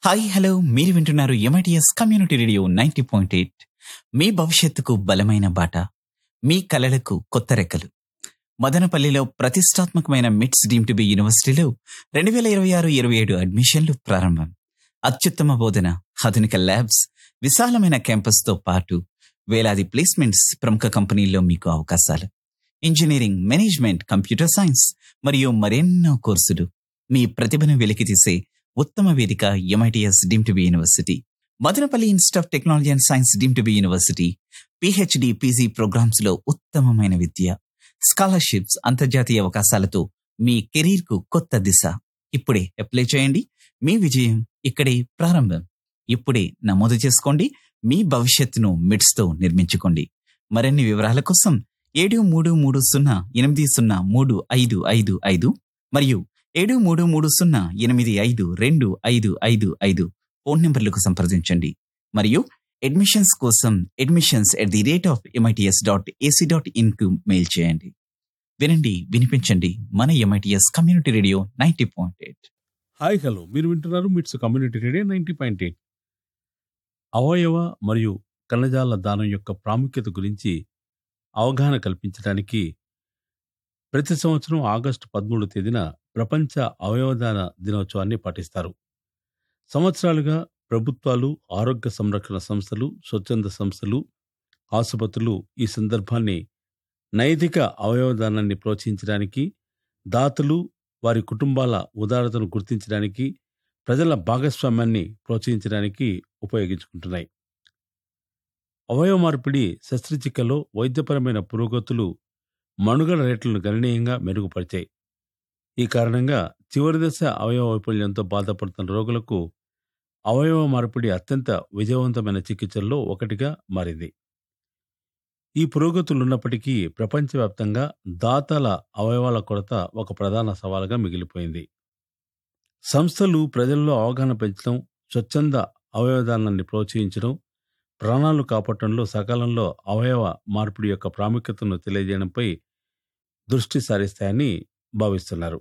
hi hello మీరు వింటున్నారు MITS community radio ninety point eight మీ భవిష్యత్తుకు బలమైన బాట మీ కలలకు కొత్త రెక్కలు మదనపల్లిలో ప్రతిష్టాత్మకమైన మిట్స్ డీమ్ టు బి యూనివర్సిటీలో రెండు వేల ఇరవై ఆరు ఇరవై ఏడు అడ్మిషన్లు ప్రారంభం అత్యుత్తమ బోధన ఆధునిక ల్యాబ్స్ విశాలమైన క్యాంపస్తో పాటు వేలాది ప్లేస్మెంట్స్ ప్రముఖ కంపెనీల్లో మీకు అవకాశాలు ఇంజనీరింగ్ మేనేజ్మెంట్ కంప్యూటర్ సైన్స్ మరియు మరెన్నో కోర్సులు మీ ప్రతిభను వెలికితీసే ఉత్తమ వేదిక MITS deem to be university Madanapalle institute of technology and science deem to be university PhD PG programmes లో ఉత్తమమైన విద్య స్కాలర్షిప్స్ అంతర్జాతీయ అవకాశాలతో మీ కెరీర్ కు కొత్త దిశ ఇప్పుడే అప్లై చేయండి మీ విజయం ఇక్కడే ప్రారంభం ఇప్పుడే నమోదు చేసుకోండి మీ భవిష్యత్తును మిడ్స్ తో నిర్మించుకోండి మరిన్ని వివరాల కోసం ఏడు మూడు మూడు సున్నా ఎనిమిది సున్నా మూడు ఐదు ఐదు ఐదు మరియు ఏడు మూడు మూడు సున్నా ఎనిమిది ఐదు రెండు ఐదు ఐదు ఐదు ఫోన్ నంబర్లకు సంప్రదించండి మరియు అడ్మిషన్స్ కోసం admissions at the rate of MITS dot AC dot in కు మెయిల్ చేయండి వినండి వినిపించండి మన MITS community radio ninety point eight hi hello మీరు వింటున్నారు MITS community radio ninety point eight అవయవ మరియు కణజాల దానం యొక్క ప్రాముఖ్యత గురించి అవగాహన కల్పించడానికి ప్రతి సంవత్సరం ఆగస్టు పదమూడు తేదీన ప్రపంచ అవయవదాన దినోత్సవాన్ని పాటిస్తారు సంవత్సరాలుగా ప్రభుత్వాలు ఆరోగ్య సంరక్షణ సంస్థలు స్వచ్ఛంద సంస్థలు ఆసుపత్రులు ఈ సందర్భాన్ని నైతిక అవయవదానాన్ని ప్రోత్సహించడానికి దాతలు వారి కుటుంబాల ఉదారతను గుర్తించడానికి ప్రజల భాగస్వామ్యాన్ని ప్రోత్సహించడానికి ఉపయోగించుకుంటున్నాయి అవయవ మార్పిడి శస్త్రచికిత్సలో వైద్యపరమైన పురోగతులు మనుగడ రేట్లను గణనీయంగా మెరుగుపరిచాయి ఈ కారణంగా చివరి దశ అవయవ వైఫల్యంతో బాధపడుతున్న రోగులకు అవయవ మార్పిడి అత్యంత విజయవంతమైన చికిత్సల్లో ఒకటిగా మారింది ఈ పురోగతులున్నప్పటికీ ప్రపంచవ్యాప్తంగా దాతల అవయవాల కొరత ఒక ప్రధాన సవాలుగా మిగిలిపోయింది సంస్థలు ప్రజల్లో అవగాహన పెంచడం స్వచ్ఛంద అవయవదానాన్ని ప్రోత్సహించడం ప్రాణాలు కాపాడటంలో సకాలంలో అవయవ మార్పిడి యొక్క ప్రాముఖ్యతను తెలియజేయడంపై దృష్టి సారిస్తాయని భావిస్తున్నారు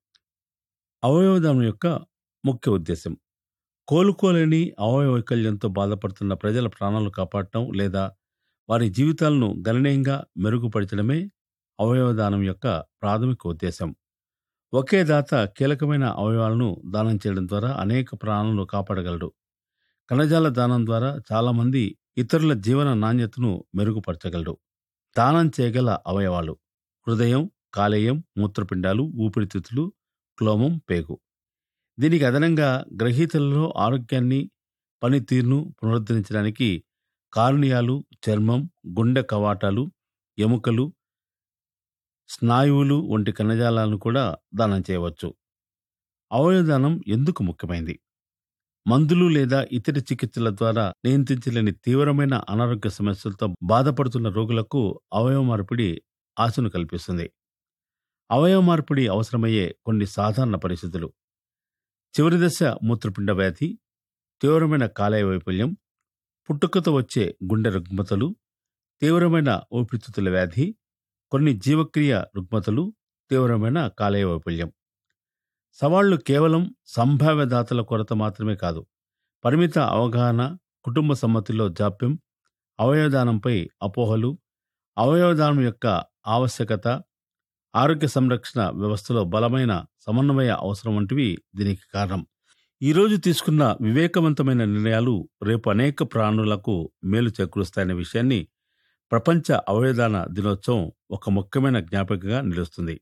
అవయవదానం యొక్క ముఖ్య ఉద్దేశం కోలుకోలేని అవయవ వైకల్యంతో బాధపడుతున్న ప్రజల ప్రాణాలు కాపాడటం లేదా వారి జీవితాలను గణనీయంగా మెరుగుపరచడమే అవయవదానం యొక్క ప్రాథమిక ఉద్దేశం ఒకే దాత కీలకమైన అవయవాలను దానం చేయడం ద్వారా అనేక ప్రాణాలను కాపాడగలడు కణజాల దానం ద్వారా చాలామంది ఇతరుల జీవన నాణ్యతను మెరుగుపరచగలడు దానం చేయగల అవయవాలు హృదయం కాలేయం మూత్రపిండాలు ఊపిరితిత్తులు క్లోమం పేగు దీనికి అదనంగా గ్రహీతలలో ఆరోగ్యాన్ని పనితీరును పునరుద్ధరించడానికి కార్నియాలు చర్మం గుండె కవాటాలు ఎముకలు స్నాయువులు వంటి కణజాలాలను కూడా దానం చేయవచ్చు అవయవదానం ఎందుకు ముఖ్యమైంది మందులు లేదా ఇతర చికిత్సల ద్వారా నియంత్రించలేని తీవ్రమైన అనారోగ్య సమస్యలతో బాధపడుతున్న రోగులకు అవయవ మార్పిడి ఆశను కల్పిస్తుంది అవయవ మార్పిడి అవసరమయ్యే కొన్ని సాధారణ పరిస్థితులు చివరి దశ మూత్రపిండ వ్యాధి తీవ్రమైన కాలేయ వైఫల్యం పుట్టుకతో వచ్చే గుండె రుగ్మతలు తీవ్రమైన ఊపిరితిత్తుల వ్యాధి కొన్ని జీవక్రియ రుగ్మతలు తీవ్రమైన కాలేయ వైఫల్యం సవాళ్లు కేవలం సంభావ్య దాతల కొరత మాత్రమే కాదు పరిమిత అవగాహన కుటుంబ సమ్మతిలో జాప్యం అవయవదానంపై అపోహలు అవయవదానం యొక్క ఆవశ్యకత ఆరోగ్య సంరక్షణ వ్యవస్థలో బలమైన సమన్వయ అవసరం వంటివి దీనికి కారణం ఈరోజు తీసుకున్న వివేకవంతమైన నిర్ణయాలు రేపు అనేక ప్రాణులకు మేలు చేకూరుస్తాయనే విషయాన్ని ప్రపంచ అవయదాన దినోత్సవం ఒక ముఖ్యమైన జ్ఞాపకగా నిలుస్తుంది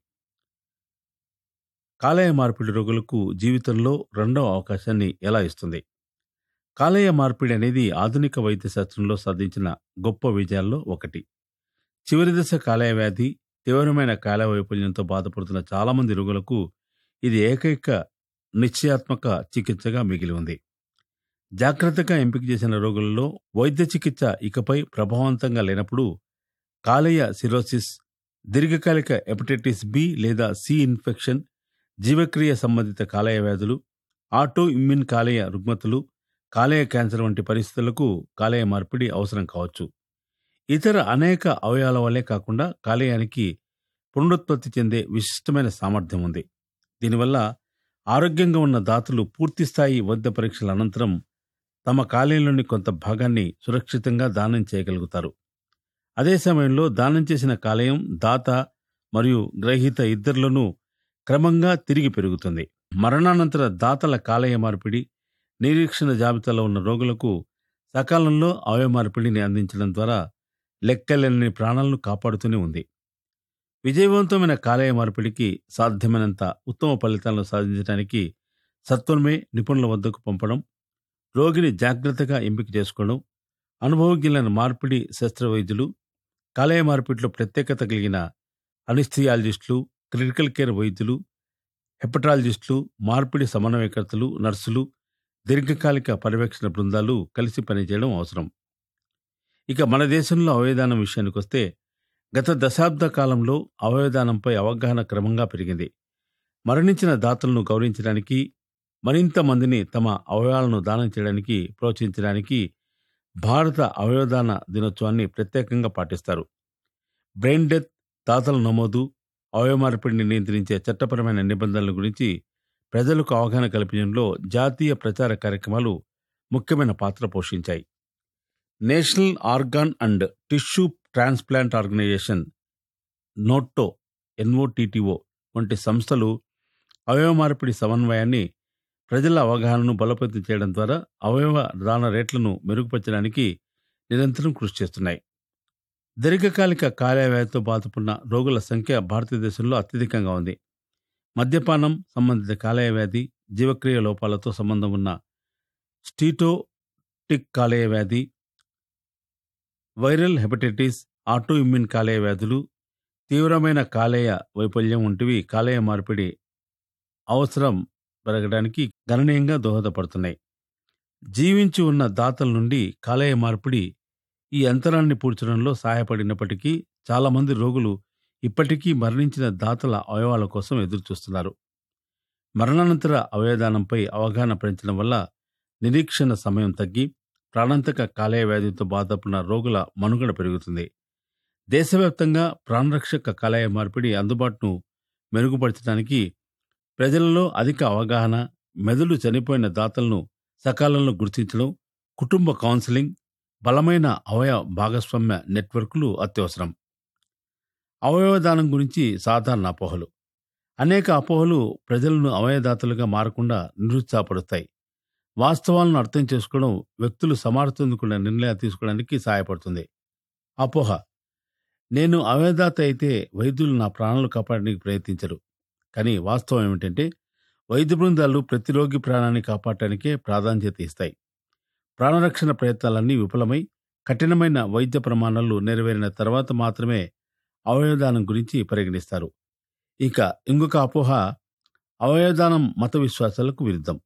కాలేయ మార్పిడి రోగులకు జీవితంలో రెండవ అవకాశాన్ని ఎలా ఇస్తుంది కాలేయ మార్పిడి అనేది ఆధునిక వైద్య శాస్త్రంలో సాధించిన గొప్ప విజయాల్లో ఒకటి చివరి దశ కాలేయ వ్యాధి తీవ్రమైన కాలేయ వైఫల్యంతో బాధపడుతున్న చాలామంది రోగులకు ఇది ఏకైక నిశ్చయాత్మక చికిత్సగా మిగిలి ఉంది జాగ్రత్తగా ఎంపిక చేసిన రోగులలో వైద్య చికిత్స ఇకపై ప్రభావవంతంగా లేనప్పుడు కాలేయ సిరోసిస్ దీర్ఘకాలిక హెపటైటిస్ బి లేదా సి ఇన్ఫెక్షన్ జీవక్రియ సంబంధిత కాలేయ వ్యాధులు ఆటో ఇమ్యూన్ కాలేయ రుగ్మతలు కాలేయ క్యాన్సర్ వంటి పరిస్థితులకు కాలేయ మార్పిడి అవసరం కావచ్చు ఇతర అనేక అవయవాల వల్లే కాకుండా కాలేయానికి పునరుత్పత్తి చెందే విశిష్టమైన సామర్థ్యం ఉంది దీనివల్ల ఆరోగ్యంగా ఉన్న దాతలు పూర్తిస్థాయి వైద్య పరీక్షల అనంతరం తమ కాలేయంలోని కొంత భాగాన్ని సురక్షితంగా దానం చేయగలుగుతారు అదే సమయంలో దానం చేసిన కాలేయం దాత మరియు గ్రహీత ఇద్దరిలోనూ క్రమంగా తిరిగి పెరుగుతుంది మరణానంతర దాతల కాలేయ మార్పిడి నిరీక్షణ జాబితాలో ఉన్న రోగులకు సకాలంలో అవయవ మార్పిడిని అందించడం ద్వారా లెక్కలేని ప్రాణాలను కాపాడుతూనే ఉంది విజయవంతమైన కాలేయ మార్పిడికి సాధ్యమైనంత ఉత్తమ ఫలితాలను సాధించడానికి సత్వరమే నిపుణుల వద్దకు పంపడం రోగిని జాగ్రత్తగా ఎంపిక చేసుకోవడం అనుభవజ్ఞులైన మార్పిడి శస్త్రవైద్యులు కాలేయ మార్పిడిలో ప్రత్యేకత కలిగిన అనిస్థియాలజిస్టులు క్రిటికల్ కేర్ వైద్యులు హెపటాలజిస్టులు మార్పిడి సమన్వయకర్తలు నర్సులు దీర్ఘకాలిక పర్యవేక్షణ బృందాలు కలిసి పనిచేయడం అవసరం ఇక మన దేశంలో అవయదానం విషయానికి వస్తే గత దశాబ్ద కాలంలో అవయదానంపై అవగాహన క్రమంగా పెరిగింది మరణించిన దాతలను గౌరవించడానికి మరింత మందిని తమ అవయవాలను దానం చేయడానికి ప్రోత్సహించడానికి భారత అవయవదాన దినోత్సవాన్ని ప్రత్యేకంగా పాటిస్తారు బ్రెయిన్ డెత్ దాతల నమోదు అవయవ మార్పిడిని నియంత్రించే చట్టపరమైన నిబంధనల గురించి ప్రజలకు అవగాహన కల్పించడంలో జాతీయ ప్రచార కార్యక్రమాలు ముఖ్యమైన పాత్ర పోషించాయి national organ and tissue transplant organisation NOTTO NOTTO వంటి సంస్థలు అవయవ మార్పిడి సమన్వయాన్ని ప్రజల అవగాహనను బలోపేతం చేయడం ద్వారా అవయవ దాన రేట్లను మెరుగుపరచడానికి నిరంతరం కృషి చేస్తున్నాయి దీర్ఘకాలిక కాలేయవ్యాధితో బాధపడిన రోగుల సంఖ్య భారతదేశంలో అత్యధికంగా ఉంది మద్యపానం సంబంధిత కాలేయ వ్యాధి జీవక్రియ లోపాలతో సంబంధం ఉన్న స్టీటోటిక్ కాలేయ వ్యాధి వైరల్ హెపటైటిస్ ఆటో ఇమ్యూన్ కాలేయ వ్యాధులు తీవ్రమైన కాలేయ వైఫల్యం వంటివి కాలేయ మార్పిడి అవసరం పెరగడానికి గణనీయంగా దోహదపడుతున్నాయి జీవించి ఉన్న దాతల నుండి కాలేయ మార్పిడి ఈ అంతరాన్ని పూడ్చడంలో సహాయపడినప్పటికీ చాలామంది రోగులు ఇప్పటికీ మరణించిన దాతల అవయవాల కోసం ఎదురుచూస్తున్నారు మరణానంతర అవయదానంపై అవగాహన పెంచడం వల్ల నిరీక్షణ సమయం తగ్గి ప్రాణాంతక కాలేయ వ్యాధితో బాధపడిన రోగుల మనుగడ పెరుగుతుంది దేశవ్యాప్తంగా ప్రాణరక్షక కాలేయ మార్పిడి అందుబాటును మెరుగుపరచడానికి ప్రజలలో అధిక అవగాహన మెదడు చనిపోయిన దాతలను సకాలంలో గుర్తించడం కుటుంబ కౌన్సిలింగ్ బలమైన అవయవ భాగస్వామ్య నెట్వర్క్లు అత్యవసరం అవయవదానం గురించి సాధారణ అపోహలు అనేక అపోహలు ప్రజలను అవయదాతలుగా మారకుండా నిరుత్సాహపరుస్తాయి వాస్తవాలను అర్థం చేసుకోవడం వ్యక్తులు సమర్థించుకున్న నిర్ణయాలు తీసుకోవడానికి సహాయపడుతుంది అపోహ నేను అవయదాత అయితే వైద్యులు నా ప్రాణాలు కాపాడడానికి ప్రయత్నించరు కానీ వాస్తవం ఏమిటంటే వైద్య బృందాలు ప్రతి రోగి ప్రాణాన్ని కాపాడటానికే ప్రాధాన్యత ఇస్తాయి ప్రాణరక్షణ ప్రయత్నాలన్నీ విఫలమై కఠినమైన వైద్య ప్రమాణాలు నెరవేరిన తర్వాత మాత్రమే అవయవదానం గురించి పరిగణిస్తారు ఇక ఇంకొక అపోహ అవయవదానం మత విశ్వాసాలకు విరుద్ధం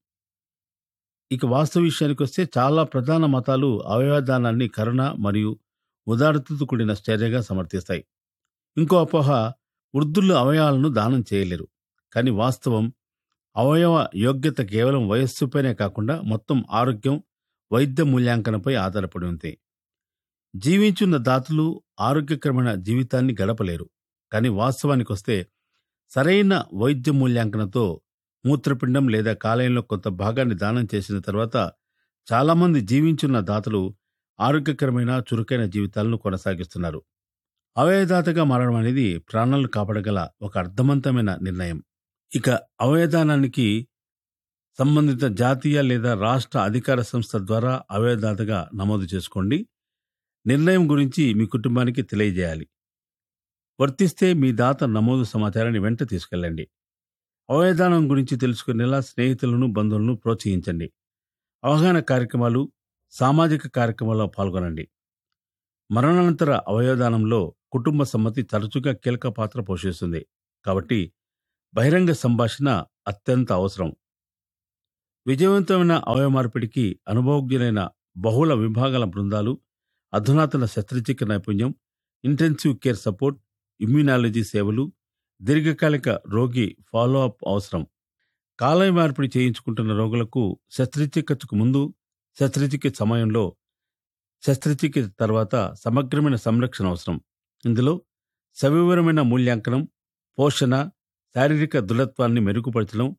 ఇక వాస్తవ విషయానికి వస్తే చాలా ప్రధాన మతాలు అవయవదానాన్ని కరుణ మరియు ఉదారతతో కూడిన చర్యగా సమర్థిస్తాయి ఇంకో అపోహ వృద్ధులు అవయవాలను దానం చేయలేరు కానీ వాస్తవం అవయవ యోగ్యత కేవలం వయస్సుపైనే కాకుండా మొత్తం ఆరోగ్యం వైద్య మూల్యాంకనంపై ఆధారపడి ఉంది జీవించున్న దాతలు ఆరోగ్యకరమైన జీవితాన్ని గడపలేరు కానీ వాస్తవానికి వస్తే సరైన వైద్య మూల్యాంకనంతో మూత్రపిండం లేదా కాలేయంలో కొంత భాగాన్ని దానం చేసిన తర్వాత చాలామంది జీవించున్న దాతలు ఆరోగ్యకరమైన చురుకైన జీవితాలను కొనసాగిస్తున్నారు అవయదాతగా మారడం అనేది ప్రాణాలను కాపాడగల ఒక అర్థవంతమైన నిర్ణయం ఇక అవయదానానికి సంబంధిత జాతీయ లేదా రాష్ట్ర అధికార సంస్థ ద్వారా అవయదాతగా నమోదు చేసుకోండి నిర్ణయం గురించి మీ కుటుంబానికి తెలియజేయాలి వర్తిస్తే మీ దాత నమోదు సమాచారాన్ని వెంట తీసుకెళ్ళండి అవయదానం గురించి తెలుసుకునేలా స్నేహితులను బంధువులను ప్రోత్సహించండి అవగాహన కార్యక్రమాలు సామాజిక కార్యక్రమాల్లో పాల్గొనండి మరణానంతర అవయవదానంలో కుటుంబ సమ్మతి తరచుగా కీలక పాత్ర పోషిస్తుంది కాబట్టి బహిరంగ సంభాషణ అత్యంత అవసరం విజయవంతమైన అవయవ మార్పిడికి అనుభవజ్ఞులైన బహుళ విభాగాల బృందాలు అధునాతన శస్త్రచికిత్స నైపుణ్యం ఇంటెన్సివ్ కేర్ సపోర్ట్ ఇమ్యూనాలజీ సేవలు దీర్ఘకాలిక రోగి ఫాలో అప్ అవసరం కాలేయ మార్పిడి చేయించుకుంటున్న రోగులకు శస్త్రచికిత్సకు ముందు శస్త్రచికిత్స సమయంలో శస్త్రచికిత్స తర్వాత సమగ్రమైన సంరక్షణ అవసరం ఇందులో సవివరమైన మూల్యాంకనం పోషణ శారీరక దృఢత్వాన్ని మెరుగుపరచడం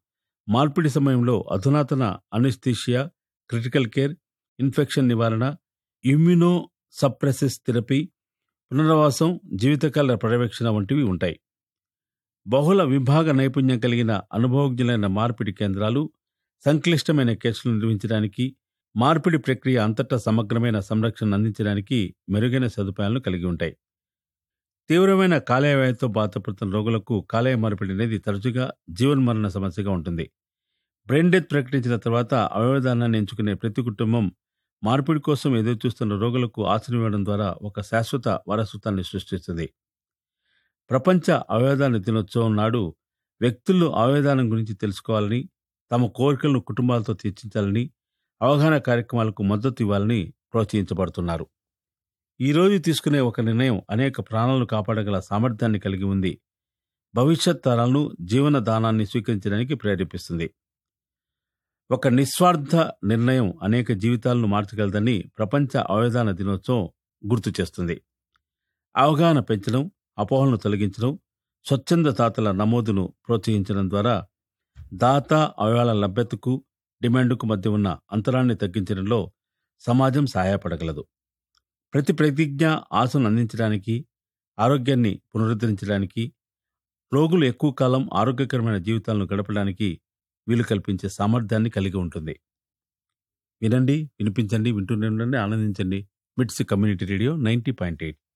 మార్పిడి సమయంలో అధునాతన అనిస్థీషియా క్రిటికల్ కేర్ ఇన్ఫెక్షన్ నివారణ ఇమ్యునో సప్రెసిస్ థెరపీ పునరావాసం జీవితకాల పర్యవేక్షణ వంటివి ఉంటాయి బహుళ విభాగ నైపుణ్యం కలిగిన అనుభవజ్ఞులైన మార్పిడి కేంద్రాలు సంక్లిష్టమైన కేసులు నిర్వహించడానికి మార్పిడి ప్రక్రియ అంతటా సమగ్రమైన సంరక్షణ అందించడానికి మెరుగైన సదుపాయాలను కలిగి ఉంటాయి తీవ్రమైన కాలేయ వ్యాధితో బాధపడుతున్న రోగులకు కాలేయ మార్పిడి అనేది తరచుగా జీవన్మరణ సమస్యగా ఉంటుంది బ్రెయిన్ డెత్ ప్రకటించిన తర్వాత అవయవదానాన్ని ఎంచుకునే ప్రతి కుటుంబం మార్పిడి కోసం ఎదురుచూస్తున్న రోగులకు ఆశ్రయం ద్వారా ఒక శాశ్వత వారసత్వాన్ని సృష్టిస్తుంది ప్రపంచ అవయవదాన దినోత్సవం నాడు వ్యక్తుల్లో అవయవదానం గురించి తెలుసుకోవాలని తమ కోరికలను కుటుంబాలతో తీర్చించాలని అవగాహన కార్యక్రమాలకు మద్దతు ఇవ్వాలని ప్రోత్సహించబడుతున్నారు ఈ రోజు తీసుకునే ఒక నిర్ణయం అనేక ప్రాణాలను కాపాడగల సామర్థ్యాన్ని కలిగి ఉంది భవిష్యత్ తరాలను జీవన దానాన్ని స్వీకరించడానికి ప్రేరేపిస్తుంది ఒక నిస్వార్థ నిర్ణయం అనేక జీవితాలను మార్చగలదని ప్రపంచ అవయదాన దినోత్సవం గుర్తు చేస్తుంది అవగాహన పెంచడం అపోహలను తొలగించడం స్వచ్ఛంద దాతల నమోదును ప్రోత్సహించడం ద్వారా దాత అవయవాల లభ్యతకు డిమాండ్కు మధ్య ఉన్న అంతరాన్ని తగ్గించడంలో సమాజం సహాయపడగలదు ప్రతి ప్రతిజ్ఞ ఆశను అందించడానికి ఆరోగ్యాన్ని పునరుద్ధరించడానికి రోగులు ఎక్కువ కాలం ఆరోగ్యకరమైన జీవితాలను గడపడానికి వీలు కల్పించే సామర్థ్యాన్ని కలిగి ఉంటుంది వినండి వినిపించండి వింటూనే ఉండండి ఆనందించండి MITS community radio ninety point eight